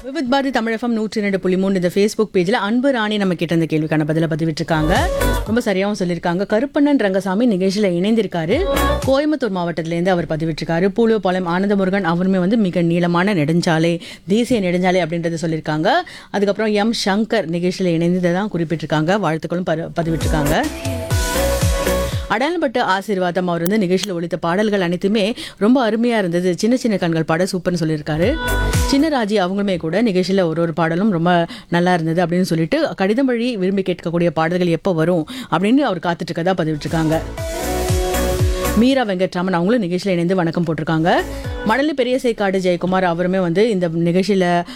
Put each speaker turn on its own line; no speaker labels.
விவித் பாரதி தமிழகம் நூற்றி ரெண்டு புள்ளி மூணு இந்த ஃபேஸ்புக் பேஜில் அன்பு ராணி நம்ம கிட்ட இந்த கேள்விக்கான பதிலை பதிவிட்டிருக்காங்க ரொம்ப சரியாகவும் சொல்லியிருக்காங்க கருப்பண்ணன் ரங்கசாமி நிகழ்ச்சியில் இணைந்திருக்காரு கோயம்புத்தூர் மாவட்டத்திலேருந்து அவர் பதிவிட்டிருக்காரு பூலுவபாளையம் ஆனந்தமுருகன் அவருமே வந்து மிக நீளமான நெடுஞ்சாலை தேசிய நெடுஞ்சாலை அப்படின்றத சொல்லியிருக்காங்க அதுக்கப்புறம் எம் சங்கர் நிகழ்ச்சியில் இணைந்ததை தான் குறிப்பிட்டிருக்காங்க வாழ்த்துக்களும் பரு- பதிவிட்டிருக்காங்க அடையாளப்பட்ட ஆசீர்வாதம் அவர் வந்து நிகழ்ச்சியில் ஒழித்த பாடல்கள் அனைத்துமே ரொம்ப அருமையாக இருந்தது சின்ன சின்ன கண்கள் பாட சூப்பர்னு சொல்லியிருக்காரு சின்னராஜி அவங்களுமே கூட நிகழ்ச்சியில் ஒரு ஒரு பாடலும் ரொம்ப நல்லா இருந்தது அப்படின்னு சொல்லிட்டு கடிதம் வழி விரும்பி கேட்கக்கூடிய பாடல்கள் எப்போ வரும் அப்படின்னு அவர் காத்துட்டு இருக்கதா பதிவிட்டிருக்காங்க மீரா வெங்கட்ராமன் அவங்களும் நிகழ்ச்சியில் இணைந்து வணக்கம் போட்டிருக்காங்க மணலி பெரியசைக்காடு ஜெயக்குமார் அவருமே வந்து இந்த நிகழ்ச்சியில்